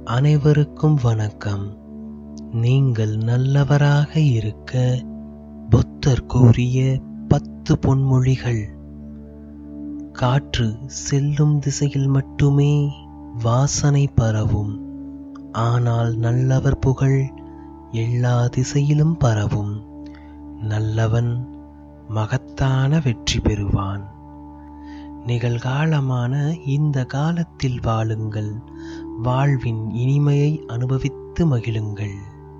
அனைவருக்கும் வணக்கம் நீங்கள் நல்லவராக இருக்க புத்தர் கூறிய பத்து பொன்மொழிகள் காற்று செல்லும் திசையில் மட்டுமே வாசனை பரவும் ஆனால் நல்லவர் புகழ் எல்லா திசையிலும் பரவும் நல்லவன் மகத்தான வெற்றி பெறுவான் நிகழ்காலமான இந்த காலத்தில் வாழுங்கள் வாழ்வின் இனிமையை அனுபவித்து மகிழுங்கள்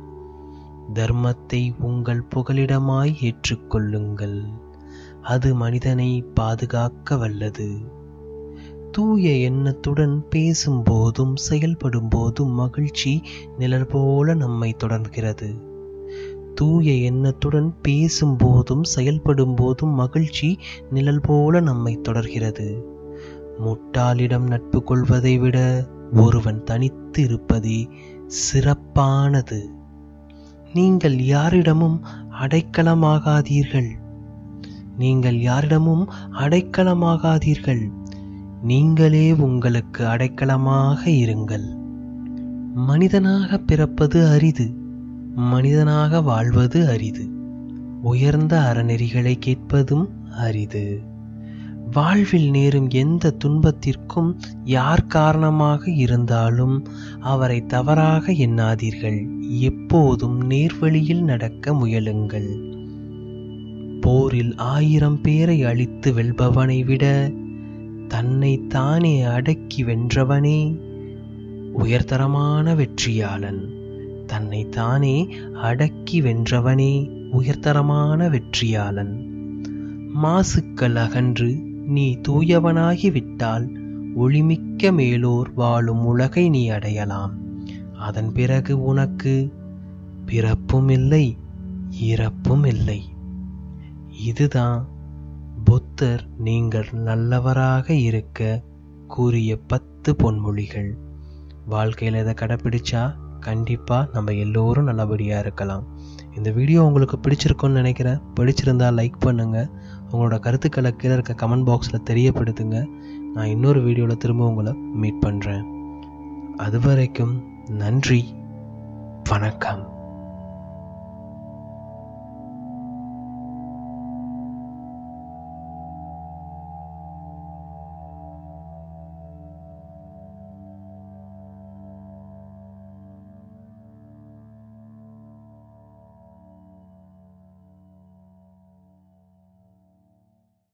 தர்மத்தை உங்கள் புகலிடமாய் ஏற்றுக்கொள்ளுங்கள் அது மனிதனை பாதுகாக்க வல்லது தூய எண்ணத்துடன் பேசும் போதும் செயல்படும் போதும் மகிழ்ச்சி நிழல் போல நம்மை தொடர்கிறது தூய எண்ணத்துடன் பேசும் போதும் செயல்படும் போதும் மகிழ்ச்சி நிழல் போல நம்மை தொடர்கிறது முட்டாளிடம் நட்பு கொள்வதை விட ஒருவன் தனித்து இருப்பதே சிறப்பானது நீங்கள் யாரிடமும் அடைக்கலமாகாதீர்கள் நீங்கள் யாரிடமும் அடைக்கலமாகாதீர்கள் நீங்களே உங்களுக்கு அடைக்கலமாக இருங்கள் மனிதனாக பிறப்பது அரிது மனிதனாக வாழ்வது அரிது உயர்ந்த அறநெறிகளை கேட்பதும் அரிது வாழ்வில் நேரும் எந்த துன்பத்திற்கும் யார் காரணமாக இருந்தாலும் அவரை தவறாக எண்ணாதீர்கள் எப்போதும் நேர்வழியில் நடக்க முயலுங்கள் போரில் ஆயிரம் பேரை அழித்து வெல்பவனை விட தன்னை தானே அடக்கி வென்றவனே உயர்தரமான வெற்றியாளன் தன்னை தானே அடக்கி வென்றவனே உயர்தரமான வெற்றியாளன் மாசுக்கள் அகன்று நீ தூயவனாகி விட்டால் ஒளிமிக்க மேலோர் வாழும் உலகை நீ அடையலாம் அதன் பிறகு உனக்கு பிறப்பும் இல்லை இறப்பும் இல்லை இதுதான் புத்தர் நீங்கள் நல்லவராக இருக்க கூறிய பத்து பொன்மொழிகள் வாழ்க்கையில் இதை கடைப்பிடிச்சா கண்டிப்பாக நம்ம எல்லோரும் நல்லபடியாக இருக்கலாம் இந்த வீடியோ உங்களுக்கு பிடிச்சிருக்குன்னு நினைக்கிறேன் பிடிச்சிருந்தா லைக் பண்ணுங்கள் உங்களோட கருத்துக்களை கீழே இருக்க கமெண்ட் பாக்ஸில் தெரியப்படுத்துங்க நான் இன்னொரு வீடியோவில் திரும்ப உங்களை மீட் பண்ணுறேன் அது வரைக்கும் நன்றி வணக்கம்